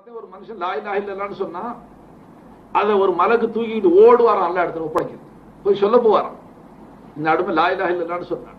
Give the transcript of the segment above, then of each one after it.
ஒரு மனுஷன் லா இலாஹ இல்லல்லான்னு சொன்னா அதை ஒரு மலக்கு தூக்கிட்டு ஓடுவாராம் எல்லா இடத்துல ஒப்படைக்கிறது போய் சொல்ல போவாராம் இந்த அடுமை லா இலாஹ இல்லல்லான்னு சொன்னான்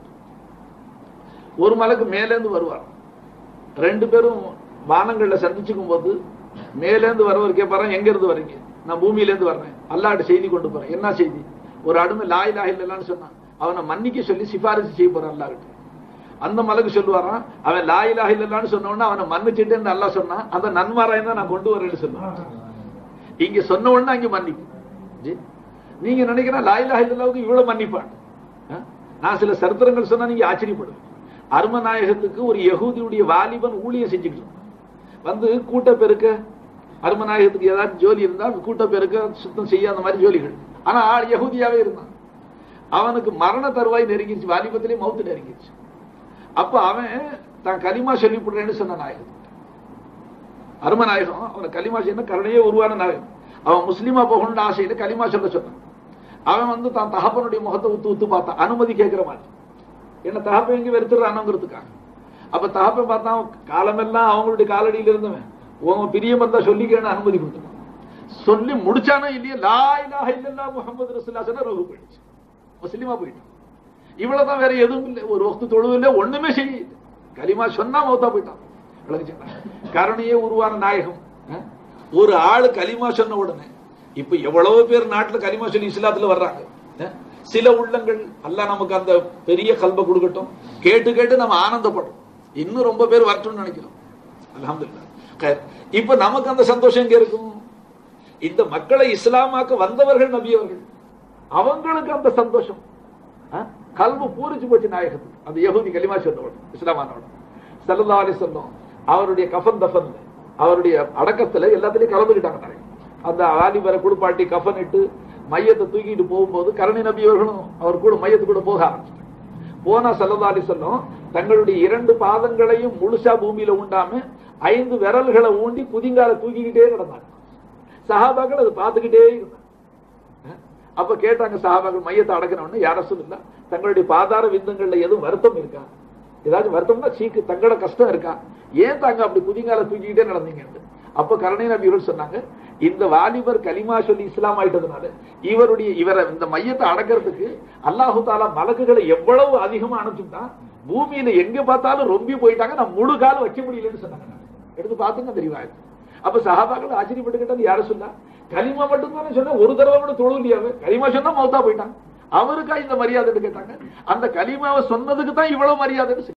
ஒரு மலக்கு மேலேந்து வருவாராம் ரெண்டு பேரும் வானங்கள்ல சந்திச்சுக்கும் போது மேலேந்து வரவர் கேட்பாராம் எங்க இருந்து வரீங்க நான் பூமியில இருந்து வர்றேன் அல்லாட்ட செய்தி கொண்டு போறேன் என்ன செய்தி ஒரு அடுமை லா இலாஹ இல்லல்லான்னு சொன்னான் அவனை மன்னிக்க சொல்லி சிபாரிசு செய்ய போறான் அல்லாஹ்கிட்ட அந்த மலக்கு சொல்லுவாராம் அவன் லா இலாஹ இல்லல்லான்னு சொன்ன உடனே அவனை மன்னிச்சுட்டேன்னு நல்லா சொன்னான் அந்த நன்மாராயம் தான் நான் கொண்டு வரேன்னு சொன்னான் இங்க சொன்ன உடனே அங்க மன்னிப்பு ஜி. நீங்க நினைக்கிறேன் லா இலாஹ இல்லல்லாவுக்கு இவ்வளவு மன்னிப்பான் ஆ? நான் சில சரித்திரங்கள் சொன்னா நீங்க ஆச்சரியப்படுவீங்க அருமநாயகத்துக்கு ஒரு யகூதியுடைய வாலிபன் ஊழியம் செஞ்சுக்கிட்டு இருந்தான். வந்து கூட்ட பெருக்க அருமநாயகத்துக்கு ஏதாவது ஜோலி இருந்தா கூட்ட பெருக்க சுத்தம் செய்ய அந்த மாதிரி ஜோலிகள் ஆனா ஆள் யகூதியாவே இருந்தான் அவனுக்கு மரண தருவாய் நெருங்கிருச்சு வாலிபத்திலே மவுத்து நெருங்கிருச்சு அப்ப அவன் தான் களிமா சொல்லி போடுறேன்னு சொன்ன நாயகம் அருமநாயகம் அவனை களிமா செய்ய கருணையே உருவான நாயகம் அவன் முஸ்லீமா போகணும்னு ஆசையில களிமா சொல்ல சொன்னான் அவன் வந்து தான் தகப்பனுடைய முகத்தை உத்து உத்து பார்த்தான் அனுமதி கேட்கிற மாதிரி என்ன தகப்பன் எங்க வெறுத்துறானுங்கிறதுக்காக அப்ப தகப்பன் பார்த்தான் காலமெல்லாம் அவங்களுடைய காலடியில இருந்தவன் உன் பிரியம் வந்தா சொல்லிக்கன்னு அனுமதி கொடுத்தான் சொல்லி முடிச்சானோ இல்லையா லா இலாஹ இல்லல்லாஹ் முஹம்மது ரசூலுல்லாஹ் சொன்னா ரோகு போயிடுச்சு முஸ்லிமா போயிட்டான் இவ்வளவுதான் வேற எதுவும் இல்லை ஒரு வக்து தொழுவு இல்லை ஒண்ணுமே செய்யல கலிமா சொன்னா மௌத்தா போயிட்டான் விளங்குச்சுங்களா? கருணையே உருவான நாயகம் அஹ்? ஒரு ஆளு கலிமா சொன்ன உடனே இப்ப எவ்வளவு பேர் நாட்டுல கலிமா சொல்லி இஸ்லாத்துல வர்றாங்க அஹ்? சில உள்ளங்கள் அல்லாஹ் நமக்கு அந்த பெரிய கல்ப கொடுக்கட்டும் கேட்டு கேட்டு நம்ம ஆனந்தப்படும் இன்னும் ரொம்ப பேர் வரட்டும்னு நினைக்கிறோம் அல்ஹம்துலில்லாஹ் கயர். இப்ப நமக்கு அந்த சந்தோஷம் எங்க இருக்கும் இந்த மக்களை இஸ்லாமாக்க வந்தவர்கள் நபியவர்கள் அவங்களுக்கு அந்த சந்தோஷம் ஆ? கல்பு பூரிச்சு போச்சு நாயகத்துக்கு அந்த யகுதி கலிமா சொன்னவன் இஸ்லாமானவன் சல்லா அலி சொல்லும் அவருடைய கஃபன் தஃபன் அவருடைய அடக்கத்துல எல்லாத்துலயும் கலந்துக்கிட்டாங்க நாயகம் அந்த ஆலிபரை குளிப்பாட்டி கஃபன் இட்டு மையத்தை தூக்கிட்டு போகும்போது கருணை நபி அவர்களும் அவர் கூட மையத்து கூட போக ஆரம்பிச்சிட்டாங்க போனா சல்லா அலி சொல்லும் தங்களுடைய இரண்டு பாதங்களையும் முழுசா பூமியில உண்டாம ஐந்து விரல்களை ஊண்டி குதிங்கால தூக்கிக்கிட்டே நடந்தாங்க சஹாபாக்கள் அதை பார்த்துக்கிட்டே இருந்தாங்க அப்ப கேட்டாங்க சஹாபாக்கள் மையத்தை அடக்கணும்னு யார சொல்லல தங்களுடைய பாதார விந்தங்கள்ல எதுவும் வருத்தம் இருக்கா ஏதாச்சும் வருத்தம்னா சீக்கு தங்களோட கஷ்டம் இருக்கா ஏன் தாங்க அப்படி குதிங்கால தூக்கிக்கிட்டே நடந்தீங்க அப்ப கருணை நபிகள் சொன்னாங்க இந்த வாலிபர் கலிமா சொல்லி இஸ்லாம் ஆயிட்டதுனால இவருடைய இவரை இந்த மையத்தை அடக்கிறதுக்கு அல்லாஹு தாலா மலக்குகளை எவ்வளவு அதிகமா அனுப்பிச்சுட்டான் பூமியில எங்க பார்த்தாலும் ரொம்பி போயிட்டாங்க நான் முழு காலம் வைக்க முடியலன்னு சொன்னாங்க எடுத்து பார்த்துங்க தெரியுமா அப்ப சஹாபாக்கள் ஆச்சரியப்பட்டுக்கிட்டது யார சொன்னா கலிமா மட்டும் தானே சொன்னா ஒரு தடவை கூட தொழுலியாவே கலிமா சொன்னா மௌத்தா போயிட்டாங்க அவருக்கா இந்த மரியாதை கேட்டாங்க அந்த கலிமாவை சொன்னதுக்கு தான் இவ்வளவு மரியாதை